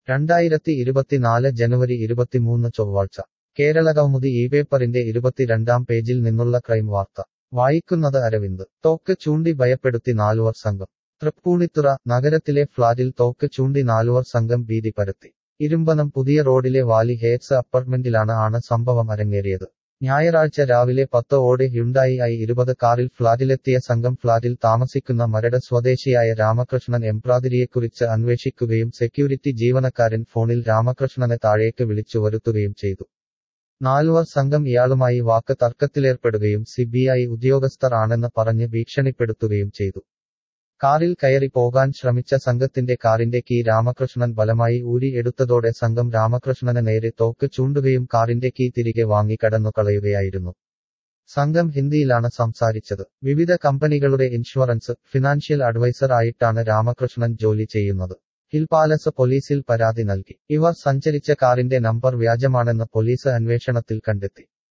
രണ്ടായിരത്തി ഇരുപത്തിനാല് ജനുവരി ഇരുപത്തിമൂന്ന് ചൊവ്വാഴ്ച കേരളകൗമുദി ഈ പേപ്പറിന്റെ ഇരുപത്തിരണ്ടാം പേജിൽ നിന്നുള്ള ക്രൈം വാർത്ത വായിക്കുന്നത് അരവിന്ദ് തോക്ക് ചൂണ്ടി ഭയപ്പെടുത്തി നാലുവർ സംഘം തൃപ്പൂണിത്തുറ നഗരത്തിലെ ഫ്ളാറ്റിൽ തോക്ക് ചൂണ്ടി നാലുവർ സംഘം ഭീതി പരത്തി ഇരുമ്പനം പുതിയ റോഡിലെ വാലി ഹേറ്റ്സ് അപ്പാർട്ട്മെന്റിലാണ് ആണ് സംഭവം അരങ്ങേറിയത് ഞായറാഴ്ച രാവിലെ പത്ത് ഓടെ ഹ്യുണ്ടായി ഐ ഇരുപത് കാറിൽ ഫ്ളാറ്റിലെത്തിയ സംഘം ഫ്ളാറ്റിൽ താമസിക്കുന്ന മരട് സ്വദേശിയായ രാമകൃഷ്ണൻ എംപ്രാതിരിയെക്കുറിച്ച് അന്വേഷിക്കുകയും സെക്യൂരിറ്റി ജീവനക്കാരൻ ഫോണിൽ രാമകൃഷ്ണനെ താഴേക്ക് വിളിച്ചു വരുത്തുകയും ചെയ്തു നാലുവർ സംഘം ഇയാളുമായി വാക്ക് തർക്കത്തിലേർപ്പെടുകയും സിബിഐ ഉദ്യോഗസ്ഥർ ആണെന്ന് പറഞ്ഞ് ഭീഷണിപ്പെടുത്തുകയും ചെയ്തു കാറിൽ കയറി പോകാൻ ശ്രമിച്ച സംഘത്തിന്റെ കാറിന്റെ കീ രാമകൃഷ്ണൻ ബലമായി ഊരി എടുത്തതോടെ സംഘം രാമകൃഷ്ണന് നേരെ തോക്ക് ചൂണ്ടുകയും കാറിന്റെ കീ തിരികെ വാങ്ങി കടന്നുകളയുകയായിരുന്നു സംഘം ഹിന്ദിയിലാണ് സംസാരിച്ചത് വിവിധ കമ്പനികളുടെ ഇൻഷുറൻസ് ഫിനാൻഷ്യൽ അഡ്വൈസർ ആയിട്ടാണ് രാമകൃഷ്ണൻ ജോലി ചെയ്യുന്നത് ഹിൽ പാലസ് പോലീസിൽ പരാതി നൽകി ഇവർ സഞ്ചരിച്ച കാറിന്റെ നമ്പർ വ്യാജമാണെന്ന് പോലീസ് അന്വേഷണത്തിൽ കണ്ടെത്തി